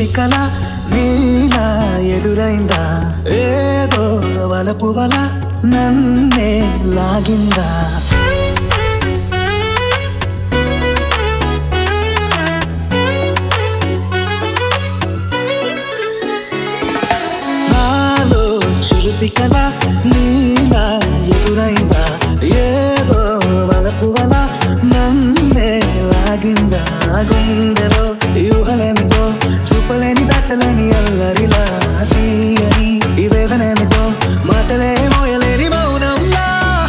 చిలిపి కళ నీలా ఎదురైందా ఏదో వలపు వల నన్నే లాగిందా నాలో చిరుతి కళ నీలా ఎదురైందా ఏదో వలపు వల నన్నే లాగిందా గుండెలో యూహలేమిటో చూపలేని దాచలేని అల్లరిలా తీయని ఈ వేదనేమిటో మాటలే మోయలేని మౌనంలా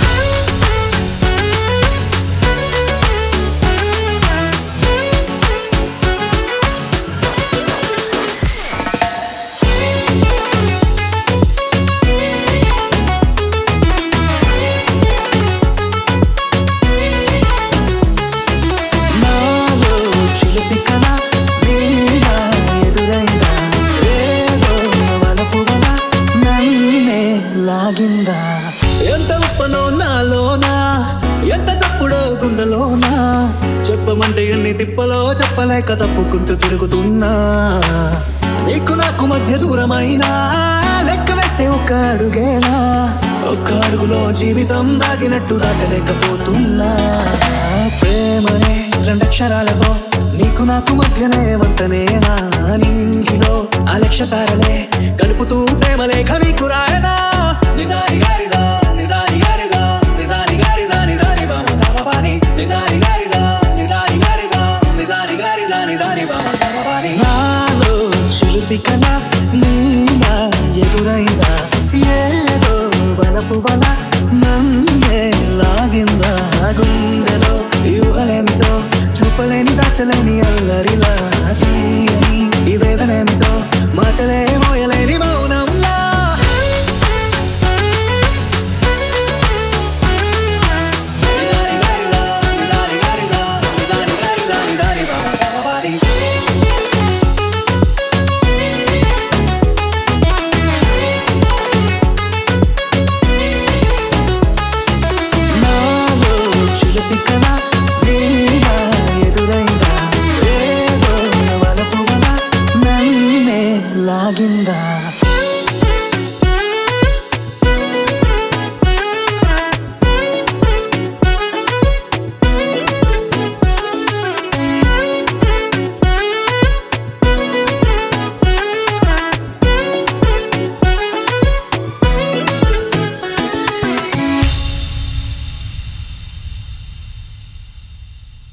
నాలో చిలిపి కళ నీలా ఎదురైందా ఏదో వలపు వల నన్నే లాగిందా ఎంత ఉప్పనో నాలోనా ఎంత తప్పుడో గుండెలోనా చెప్పమంటే ఎన్ని తిప్పలో చెప్పలేక తప్పుకుంటూ తిరుగుతున్నా నీకు నాకు మధ్య దూరమైనా లెక్క వేస్తే ఒక్క అడుగేనా ఒక్క అడుగులో జీవితం దాగినట్టు దాటలేకపోతున్నా ప్రేమనే రెండక్షరాలతో నీకు నాకు మధ్యనే వంతనేనా నీలో అలక్షతారనే కలుపుతూ ప్రేమ లేఖ నీకు రాయదా నిజాని గారిదా నిజాని గారిదా నిజాని గారిదా నిజాని బామ కామబాని నిజాని గారిదా నిజాని గారిదా నిజాని గారిదా నిజాని బామ కామబాని నాలో చిరుతి కళ నీలా ఎదురైందా ఏదో వలపు వల నన్నే లాగిందా గుండెలో యూహలేమిటో చూపలేని దాచలేని అల్లరిలా